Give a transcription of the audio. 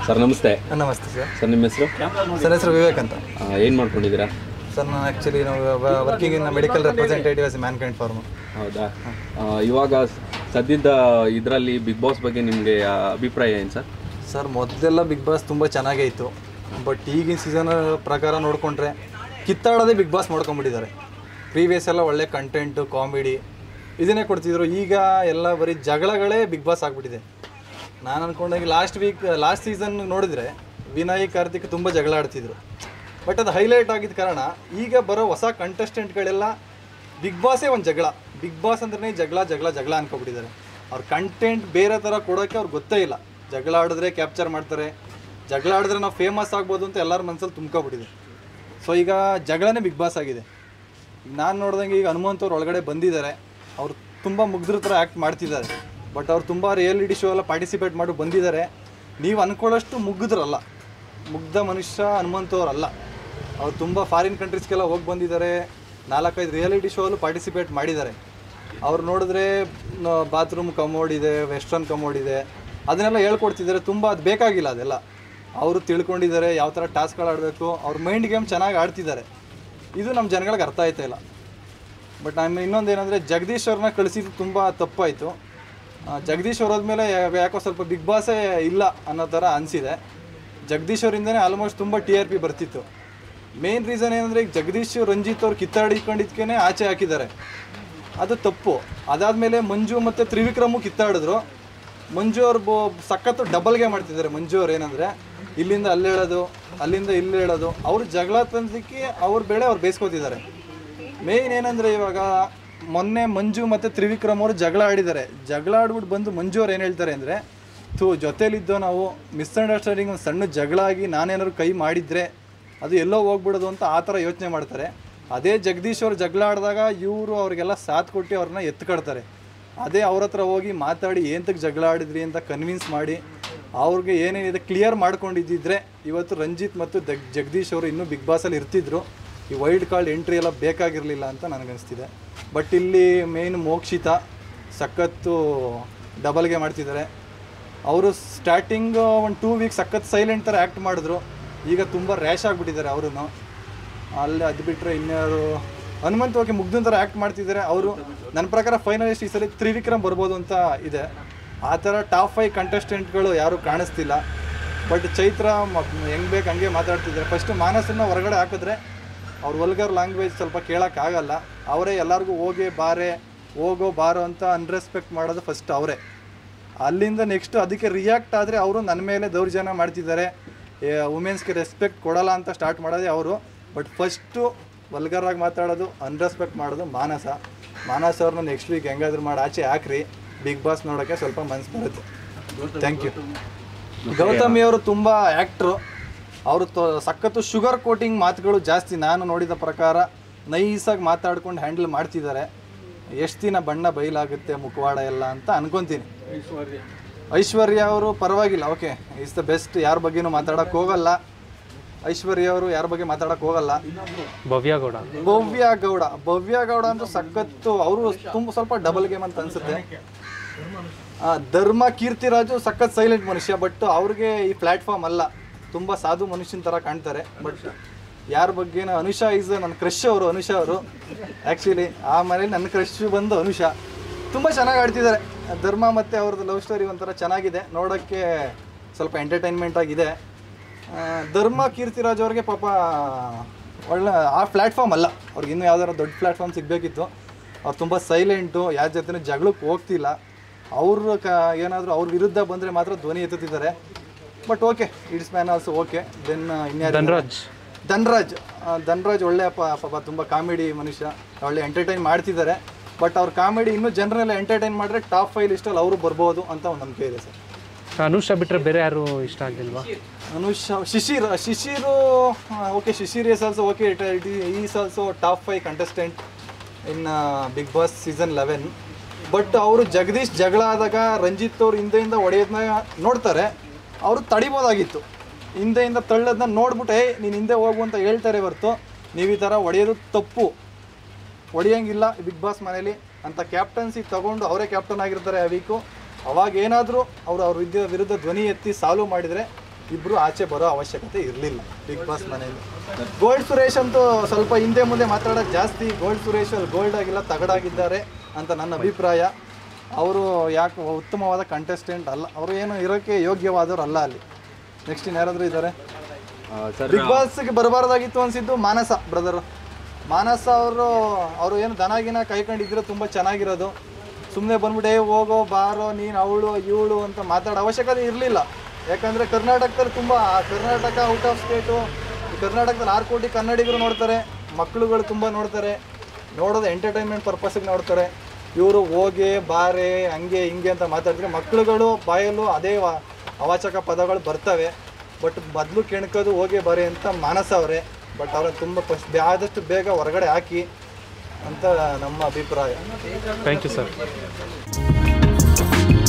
sir ನಮಸ್ತೆ ನಮಸ್ತೆ sir sir ನಿಮ್ಮ ಹೆಸರು ಸರ್ ಹೆಸರು ವಿವೇಕ್ ಅಂತ ಏನು ಮಾಡ್ಕೊಂಡಿದ್ದೀರಾ ಸರ್ ನಾನು ಆ್ಯಕ್ಚುಲಿ ನಾವು working in medical representative as Mankind pharm ಹೌದಾ ಆ, ಇವಾಗ ಸದ್ಯದ ಇದರಲ್ಲಿ ಬಿಗ್ ಬಾಸ್ ಬಗ್ಗೆ ನಿಮಗೆ ಅಭಿಪ್ರಾಯ ಏನು ಸರ್ ಸರ್ ಮೊದಲೆಲ್ಲ ಬಿಗ್ ಬಾಸ್ ತುಂಬ ಚೆನ್ನಾಗೇ ಇತ್ತು ಬಟ್ ಈಗಿನ ಸೀಸನ್ ಪ್ರಕಾರ ನೋಡಿಕೊಂಡ್ರೆ ಕಿತ್ತಾಡೋದೇ ಬಿಗ್ ಬಾಸ್ ಮಾಡ್ಕೊಂಡ್ಬಿಟ್ಟಿದ್ದಾರೆ ಪ್ರೀವಿಯಸ್ ಎಲ್ಲ ಒಳ್ಳೆ ಕಂಟೆಂಟು ಕಾಮಿಡಿ ಇದನ್ನೇ ಕೊಡ್ತಿದ್ರು ಈಗ ಎಲ್ಲ ಬರೀ ಜಗಳಗಳೇ ಬಿಗ್ ಬಾಸ್ ಆಗಿಬಿಟ್ಟಿದೆ ನಾನು ಅಂದ್ಕೊಂಡಾಗ ಲಾಸ್ಟ್ ವೀಕ್ ಲಾಸ್ಟ್ ಸೀಸನ್ ನೋಡಿದರೆ ವಿನಯ್ ಕಾರ್ತಿಕ್ ತುಂಬ ಜಗಳ ಆಡ್ತಿದ್ರು ಬಟ್ ಅದು ಹೈಲೈಟ್ ಆಗಿದ್ದ ಕಾರಣ ಈಗ ಬರೋ ಹೊಸ ಕಂಟೆಸ್ಟೆಂಟ್ಗಳೆಲ್ಲ ಬಿಗ್ ಬಾಸೇ ಒಂದು ಜಗಳ ಬಿಗ್ ಬಾಸ್ ಅಂದ್ರೆ ಜಗಳ ಜಗಳ ಜಗಳ ಅನ್ಕೊಬಿಟ್ಟಿದ್ದಾರೆ ಅವ್ರ ಕಂಟೆಂಟ್ ಬೇರೆ ಥರ ಕೊಡೋಕ್ಕೆ ಅವ್ರಿಗೆ ಗೊತ್ತೇ ಇಲ್ಲ ಜಗಳ ಆಡಿದ್ರೆ ಕ್ಯಾಪ್ಚರ್ ಮಾಡ್ತಾರೆ ಜಗಳ ಆಡಿದ್ರೆ ನಾವು ಫೇಮಸ್ ಆಗ್ಬೋದು ಅಂತ ಎಲ್ಲರ ಮನಸ್ಸಲ್ಲಿ ತುಂಬ್ಕೊಬಿಟ್ಟಿದೆ ಸೊ ಈಗ ಜಗಳನೇ ಬಿಗ್ ಬಾಸ್ ಆಗಿದೆ ನಾನು ನೋಡ್ದಂಗೆ ಈಗ ಹನುಮಂತ್ ಅವ್ರು ಒಳಗಡೆ ಬಂದಿದ್ದಾರೆ ಅವ್ರು ತುಂಬ ಮುಗ್ದ್ರ ಥರ ಆ್ಯಕ್ಟ್ ಮಾಡ್ತಿದ್ದಾರೆ ಬಟ್ ಅವ್ರು ತುಂಬ ರಿಯಾಲಿಟಿ ಶೋ ಎಲ್ಲ ಪಾರ್ಟಿಸಿಪೇಟ್ ಮಾಡಿ ಬಂದಿದ್ದಾರೆ ನೀವು ಅಂದ್ಕೊಳ್ಳೋಷ್ಟು ಮುಗ್ದ್ರಲ್ಲ ಮುಗ್ಧ ಮನುಷ್ಯ ಹನುಮಂತ್ ಅವರಲ್ಲ ಅವ್ರು ತುಂಬ ಫಾರಿನ್ ಕಂಟ್ರೀಸ್ಗೆಲ್ಲ ಹೋಗಿ ಬಂದಿದ್ದಾರೆ ನಾಲ್ಕೈದು ರಿಯಾಲಿಟಿ ಶೋ ಅಲ್ಲೂ ಪಾರ್ಟಿಸಿಪೇಟ್ ಮಾಡಿದ್ದಾರೆ ಅವ್ರು ನೋಡಿದ್ರೆ ಬಾತ್ರೂಮ್ ಕಮೋಡ್ ಇದೆ ವೆಸ್ಟರ್ನ್ ಕಮೋಡ್ ಇದೆ ಅದನ್ನೆಲ್ಲ ಹೇಳ್ಕೊಡ್ತಿದ್ದಾರೆ ತುಂಬ ಅದು ಬೇಕಾಗಿಲ್ಲ ಅದೆಲ್ಲ ಅವರು ತಿಳ್ಕೊಂಡಿದ್ದಾರೆ ಯಾವ ಥರ ಟಾಸ್ಕ್ಗಳು ಆಡಬೇಕು ಅವ್ರ ಮೈಂಡ್ ಗೇಮ್ ಚೆನ್ನಾಗಿ ಆಡ್ತಿದ್ದಾರೆ ಇದು ನಮ್ಮ ಜನಗಳಿಗೆ ಅರ್ಥ ಆಯ್ತಾ ಇಲ್ಲ ಬಟ್ ನಾನು ಇನ್ನೊಂದು ಏನಂದರೆ ಜಗದೀಶ್ ಅವ್ರನ್ನ ಕಳಿಸಿದ್ದು ತುಂಬ ತಪ್ಪಾಯಿತು ಜಗದೀಶ್ ಅವ್ರ ಹೋದ್ಮೇಲೆ ಯಾ- ಯಾಕೋ ಸ್ವಲ್ಪ ಬಿಗ್ ಬಾಸೇ ಇಲ್ಲ ಅನ್ನೋ ಥರ ಅನಿಸಿದೆ ಜಗದೀಶ್ ಅವರಿಂದನೇ ಆಲ್ಮೋಸ್ಟ್ ತುಂಬ ಟಿ ಆರ್ ಪಿ ಬರ್ತಿತ್ತು ಮೇನ್ ರೀಸನ್ ಏನಂದರೆ ಈಗ ಜಗದೀಶ್ ರಂಜಿತ್ ಅವ್ರು ಕಿತ್ತಾಡಿಕೊಂಡಿದ್ಕೇ ಆಚೆ ಹಾಕಿದ್ದಾರೆ ಅದು ತಪ್ಪು ಅದಾದಮೇಲೆ ಮಂಜು ಮತ್ತು ತ್ರಿವಿಕ್ರಮು ಕಿತ್ತಾಡಿದ್ರು ಮಂಜು ಅವ್ರು ಬೋ ಸಖತ್ತು ಡಬಲ್ಗೆ ಮಾಡ್ತಿದ್ದಾರೆ ಮಂಜು ಅವ್ರು ಏನಂದರೆ ಇಲ್ಲಿಂದ ಅಲ್ಲಿ ಹೇಳೋದು ಅಲ್ಲಿಂದ ಇಲ್ಲಿ ಹೇಳೋದು ಅವ್ರು ಜಗಳ ತಂದಕ್ಕೆ ಅವ್ರ ಬೆಳೆ ಅವ್ರು ಬೇಯಿಸ್ಕೊತಿದ್ದಾರೆ ಮೇಯ್ನ್ ಏನಂದರೆ ಇವಾಗ ಮೊನ್ನೆ ಮಂಜು ಮತ್ತು ತ್ರಿವಿಕ್ರಮ್ ಅವರು ಜಗಳ ಆಡಿದ್ದಾರೆ ಜಗಳ ಆಡ್ಬಿಟ್ಟು ಬಂದು ಮಂಜು ಅವ್ರು ಏನು ಹೇಳ್ತಾರೆ ಅಂದರೆ ಥೂ ಜೊತೇಲಿದ್ದೋ ನಾವು ಮಿಸ್ಅಂಡರ್ಸ್ಟ್ಯಾಂಡಿಂಗ್ ಒಂದು ಸಣ್ಣ ಜಗಳ ಆಗಿ ನಾನೇನಾದ್ರು ಕೈ ಮಾಡಿದರೆ ಅದು ಎಲ್ಲೋ ಹೋಗ್ಬಿಡೋದು ಅಂತ ಆ ಥರ ಯೋಚನೆ ಮಾಡ್ತಾರೆ ಅದೇ ಜಗದೀಶ್ ಅವ್ರು ಜಗಳ ಆಡಿದಾಗ ಇವರು ಅವ್ರಿಗೆಲ್ಲ ಸಾಥ್ ಕೊಟ್ಟು ಅವ್ರನ್ನ ಎತ್ಕೊಡ್ತಾರೆ ಅದೇ ಅವ್ರ ಹತ್ರ ಹೋಗಿ ಮಾತಾಡಿ ಏನಕ್ಕೆ ಜಗಳ ಆಡಿದ್ರಿ ಅಂತ ಕನ್ವಿನ್ಸ್ ಮಾಡಿ ಅವ್ರಿಗೆ ಏನೇನಿದೆ ಕ್ಲಿಯರ್ ಮಾಡ್ಕೊಂಡಿದ್ದಿದ್ರೆ ಇವತ್ತು ರಂಜಿತ್ ಮತ್ತು ದಗ್ ಜಗದೀಶ್ ಅವರು ಇನ್ನೂ ಬಿಗ್ ಬಾಸಲ್ಲಿ ಇರ್ತಿದ್ರು ಈ ವೈಲ್ಡ್ ಕಾರ್ಡ್ ಎಂಟ್ರಿ ಎಲ್ಲ ಬೇಕಾಗಿರಲಿಲ್ಲ ಅಂತ ನನಗನ್ನಿಸ್ತಿದೆ ಬಟ್ ಇಲ್ಲಿ ಮೇನ್ ಮೋಕ್ಷಿತ ಸಖತ್ತು ಡಬಲ್ಗೆ ಮಾಡ್ತಿದ್ದಾರೆ ಅವರು ಸ್ಟಾರ್ಟಿಂಗ್ ಒಂದು ಟೂ ವೀಕ್ಸ್ ಸಖತ್ ಸೈಲೆಂಟ್ ಥರ ಆ್ಯಕ್ಟ್ ಮಾಡಿದ್ರು ಈಗ ತುಂಬ ರ್ಯಾಶ್ ಆಗಿಬಿಟ್ಟಿದ್ದಾರೆ ಅವರು ಅಲ್ಲಿ ಅದು ಬಿಟ್ಟರೆ ಇನ್ಯಾರು ಹನುಮಂತ ಹೋಗಿ ಮುಗ್ದಿನ ಥರ ಆ್ಯಕ್ಟ್ ಮಾಡ್ತಿದ್ದಾರೆ ಅವರು ನನ್ನ ಪ್ರಕಾರ ಫೈನಲಿಸ್ಟ್ ಈ ಸಲ ತ್ರಿವಿಕ್ರಮ್ ಬರ್ಬೋದು ಅಂತ ಇದೆ ಆ ಥರ ಟಾಪ್ ಫೈವ್ ಕಂಟೆಸ್ಟೆಂಟ್ಗಳು ಯಾರೂ ಕಾಣಿಸ್ತಿಲ್ಲ ಬಟ್ ಚೈತ್ರ ಹೆಂಗೆ ಬೇಕು ಹಂಗೆ ಮಾತಾಡ್ತಿದ್ದಾರೆ ಫಸ್ಟ್ ಮಾನಸನ್ನ ಹೊರಗಡೆ ಹಾಕಿದ್ರೆ ಅವ್ರ ವಲ್ಗರ್ ಲ್ಯಾಂಗ್ವೇಜ್ ಸ್ವಲ್ಪ ಕೇಳೋಕ್ಕಾಗಲ್ಲ ಅವರೇ ಎಲ್ಲರಿಗೂ ಹೋಗಿ ಬಾರೆ ಹೋಗೋ ಬಾರೋ ಅಂತ ಅನ್ರೆಸ್ಪೆಕ್ಟ್ ಮಾಡೋದು ಫಸ್ಟ್ ಅವರೇ ಅಲ್ಲಿಂದ ನೆಕ್ಸ್ಟ್ ಅದಕ್ಕೆ ರಿಯಾಕ್ಟ್ ಆದರೆ ಅವರು ನನ್ನ ಮೇಲೆ ದೌರ್ಜನ್ಯ ಮಾಡ್ತಿದ್ದಾರೆ ವುಮೆನ್ಸ್ಗೆ ರೆಸ್ಪೆಕ್ಟ್ ಕೊಡಲ್ಲ ಅಂತ ಸ್ಟಾರ್ಟ್ ಮಾಡೋದೇ ಅವರು ಬಟ್ ಫಸ್ಟು ವಲ್ಗರಾಗಿ ಮಾತಾಡೋದು ಅನ್ರೆಸ್ಪೆಕ್ಟ್ ಮಾಡೋದು ಮಾನಸ ಮಾನಸ ಅವ್ರನ್ನ ನೆಕ್ಸ್ಟ್ ವೀಕ್ ಹೆಂಗಾದ್ರೂ ಮಾಡಿ ಆಚೆ ಹಾಕ್ರಿ ಬಿಗ್ ಬಾಸ್ ನೋಡೋಕ್ಕೆ ಸ್ವಲ್ಪ ಮನ್ಸು ಬರುತ್ತೆ ಥ್ಯಾಂಕ್ ಯು ಗೌತಮಿ ಅವರು ತುಂಬ ಆ್ಯಕ್ಟ್ರು ಅವರು ತೊ ಸಖತ್ತು ಶುಗರ್ ಕೋಟಿಂಗ್ ಮಾತುಗಳು ಜಾಸ್ತಿ ನಾನು ನೋಡಿದ ಪ್ರಕಾರ ನೈಸಾಗಿ ಮಾತಾಡ್ಕೊಂಡು ಹ್ಯಾಂಡಲ್ ಮಾಡ್ತಿದ್ದಾರೆ ಎಷ್ಟು ದಿನ ಬಣ್ಣ ಬಯಲಾಗುತ್ತೆ ಮುಖವಾಡ ಎಲ್ಲ ಅಂತ ಅನ್ಕೊತೀನಿ ಐಶ್ವರ್ಯ ಅವರು ಪರವಾಗಿಲ್ಲ ಓಕೆ ಇಸ್ ದ ಬೆಸ್ಟ್ ಯಾರ ಬಗ್ಗೆನೂ ಮಾತಾಡೋಕೆ ಹೋಗಲ್ಲ ಐಶ್ವರ್ಯ ಅವರು ಯಾರ ಬಗ್ಗೆ ಮಾತಾಡೋಕೆ ಹೋಗಲ್ಲ ಭವ್ಯ ಗೌಡ ಭವ್ಯ ಗೌಡ ಭವ್ಯ ಗೌಡ ಅಂತೂ ಸಖತ್ತು ಅವರು ತುಂಬ ಸ್ವಲ್ಪ ಡಬಲ್ ಗೇಮ್ ಅಂತ ಅನ್ಸುತ್ತೆ ಆ, ಧರ್ಮ ಕೀರ್ತಿರಾಜು ಸಖತ್ ಸೈಲೆಂಟ್ ಮನುಷ್ಯ ಬಟ್ ಅವ್ರಿಗೆ ಈ ಪ್ಲಾಟ್ಫಾರ್ಮ್ ಅಲ್ಲ ತುಂಬ ಸಾಧು ಮನುಷ್ಯನ ಥರ ಕಾಣ್ತಾರೆ ಬಟ್ ಯಾರ ಬಗ್ಗೆನೂ ಅನುಷಾ ಇಸ್ ನನ್ನ ಕ್ರಶ್ ಅವರು ಅನುಷಾ ಅವರು ಆ್ಯಕ್ಚುಲಿ ಆ ಮನೇಲಿ ನನ್ನ ಕ್ರಶ್ ಬಂದು ಅನುಷಾ ತುಂಬ ಚೆನ್ನಾಗಿ ಆಡ್ತಿದ್ದಾರೆ ಧರ್ಮ ಮತ್ತು ಅವ್ರದ್ದು ಲವ್ ಸ್ಟೋರಿ ಒಂಥರ ಚೆನ್ನಾಗಿದೆ ನೋಡೋಕ್ಕೆ ಸ್ವಲ್ಪ ಎಂಟರ್ಟೈನ್ಮೆಂಟ್ ಆಗಿದೆ ಆ, ಧರ್ಮ ಕೀರ್ತಿರಾಜ್ ಅವ್ರಿಗೆ ಪಾಪ ಒಳ್ಳೆ ಆ ಪ್ಲ್ಯಾಟ್ಫಾರ್ಮ್ ಅಲ್ಲ ಅವ್ರಿಗೆ ಇನ್ನೂ ಯಾವ್ದಾದ್ರು ದೊಡ್ಡ ಪ್ಲ್ಯಾಟ್ಫಾರ್ಮ್ ಸಿಗಬೇಕಿತ್ತು ಅವ್ರು ತುಂಬ ಸೈಲೆಂಟು ಯಾರ ಜೊತೆ ಜಗಳಕ್ಕೆ ಹೋಗ್ತಿಲ್ಲ ಅವರು ಕ ಏನಾದರೂ ಅವ್ರ ವಿರುದ್ಧ ಬಂದರೆ ಮಾತ್ರ ಧ್ವನಿ ಎತ್ತುತ್ತಿದ್ದಾರೆ but okay it's man also okay then ಇನ್ಯಾರು ಧನ್ರಾಜ್ ಧನ್ರಾಜ್ ಆ, ಧನ್ರಾಜ್ ಒಳ್ಳೆ ಪ ಪಾಪ ತುಂಬ ಕಾಮಿಡಿ ಮನುಷ್ಯ ಒಳ್ಳೆ ಎಂಟರ್ಟೈನ್ ಮಾಡ್ತಿದ್ದಾರೆ ಬಟ್ ಅವ್ರ ಕಾಮಿಡಿ ಇನ್ನೂ ಜನರೆಲ್ಲ ಎಂಟರ್ಟೈನ್ ಮಾಡಿದ್ರೆ ಟಾಪ್ ಫೈವ್ ಲಿಸ್ಟಲ್ಲಿ ಅವರು ಬರ್ಬೋದು ಅಂತ ಒಂದು ನಂಬಿಕೆ ಇದೆ ಸರ್ ಅನುಷಾ ಬಿಟ್ರೆ ಬೇರೆ ಯಾರು ಇಷ್ಟ ಆಗಿಲ್ವಾ Anush Shishir Shishir okay Shishir is also okay is also top five contestant in Bigg Boss season eleven but ಅವರು ಜಗದೀಶ್ ಜಗಳ ಆದಾಗ ರಂಜಿತ್ ಅವ್ರು ಹಿಂದೆಯಿಂದ ಹೊಡೆಯೋದನ್ನ ನೋಡ್ತಾರೆ ಅವರು ತಡಿಬೋದಾಗಿತ್ತು ಹಿಂದೆಯಿಂದ ತಳ್ಳೋದನ್ನ ನೋಡ್ಬಿಟ್ಟು ಏಯ್ ನೀನು ಹಿಂದೆ ಹೋಗು ಅಂತ ಹೇಳ್ತಾರೆ ಹೊರ್ತು ನೀವು ಈ ಥರ ಹೊಡೆಯೋದು ತಪ್ಪು ಹೊಡೆಯಂಗಿಲ್ಲ ಬಿಗ್ ಬಾಸ್ ಮನೇಲಿ ಅಂತ ಕ್ಯಾಪ್ಟನ್ಸಿ ತಗೊಂಡು ಅವರೇ ಕ್ಯಾಪ್ಟನ್ ಆಗಿರ್ತಾರೆ ಆ ವೀಕು ಅವಾಗ ಏನಾದರೂ ಅವರು ಅವ್ರ ವಿದ್ಯ ವಿರುದ್ಧ ಧ್ವನಿ ಎತ್ತಿ ಸಾಲ್ವ್ ಮಾಡಿದರೆ ಇಬ್ಬರು ಆಚೆ ಬರೋ ಅವಶ್ಯಕತೆ ಇರಲಿಲ್ಲ ಬಿಗ್ ಬಾಸ್ ಮನೆಯಲ್ಲಿ ಗೋಲ್ಡ್ ಸುರೇಶ್ ಅಂತೂ ಸ್ವಲ್ಪ ಹಿಂದೆ ಮುಂದೆ ಮಾತಾಡೋದು ಜಾಸ್ತಿ ಗೋಲ್ಡ್ ಸುರೇಶ್ ಅಲ್ಲಿ ಗೋಲ್ಡ್ ಆಗಿಲ್ಲ ತಗಡಾಗಿದ್ದಾರೆ ಅಂತ ನನ್ನ ಅಭಿಪ್ರಾಯ ಅವರು ಯಾಕೆ ಉತ್ತಮವಾದ ಕಂಟೆಸ್ಟೆಂಟ್ ಅಲ್ಲ ಅವರು ಏನು ಇರೋಕ್ಕೆ ಯೋಗ್ಯವಾದವ್ರು ಅಲ್ಲ ಅಲ್ಲಿ ನೆಕ್ಸ್ಟ್ ಇನ್ಯಾರಾದ್ರೂ ಇದ್ದಾರೆ ಸರ್ ಬಿಗ್ ಬಾಸ್ಗೆ ಬರಬಾರ್ದಾಗಿತ್ತು ಅನ್ಸಿದ್ದು ಮಾನಸ ಬ್ರದರ್ ಮಾನಸ ಅವರು ಅವರು ಏನು ದನಾಗಿನ ಕೈಕೊಂಡಿದ್ರೆ ತುಂಬ ಚೆನ್ನಾಗಿರೋದು ಸುಮ್ಮನೆ ಬಂದ್ಬಿಟ್ಟು ಏ ಹೋಗೋ ಬಾರೋ ನೀನು ಅವಳು ಇವಳು ಅಂತ ಮಾತಾಡೋ ಅವಶ್ಯಕತೆ ಇರಲಿಲ್ಲ ಯಾಕಂದರೆ ಕರ್ನಾಟಕದಲ್ಲಿ ತುಂಬ ಕರ್ನಾಟಕ ಔಟ್ ಆಫ್ ಸ್ಟೇಟು ಕರ್ನಾಟಕದಲ್ಲಿ ಆರು ಕೋಟಿ ಕನ್ನಡಿಗರು ನೋಡ್ತಾರೆ ಮಕ್ಕಳುಗಳು ತುಂಬ ನೋಡ್ತಾರೆ ನೋಡೋದು ಎಂಟರ್ಟೈನ್ಮೆಂಟ್ ಪರ್ಪಸ್ಗೆ ನೋಡ್ತಾರೆ ಇವರು ಹೋಗೆ ಬಾರೆ ಹಂಗೆ ಹಿಂಗೆ ಅಂತ ಮಾತಾಡಿದ್ರೆ ಮಕ್ಕಳುಗಳು ಬಾಯಲ್ಲೂ ಅದೇ ವ- ಅವಾಚಕ ಪದಗಳು ಬರ್ತವೆ ಬಟ್ ಮೊದಲು ಕೆಣಕೋದು ಹೋಗಿ ಬರೀ ಅಂತ ಮಾನಸ ಅವರೇ ಬಟ್ ಅವ್ರನ್ನ ತುಂಬ ಫಸ್ಟ್ ಆದಷ್ಟು ಬೇಗ ಹೊರಗಡೆ ಹಾಕಿ ಅಂತ ನಮ್ಮ ಅಭಿಪ್ರಾಯ ಥ್ಯಾಂಕ್ ಯು ಸರ್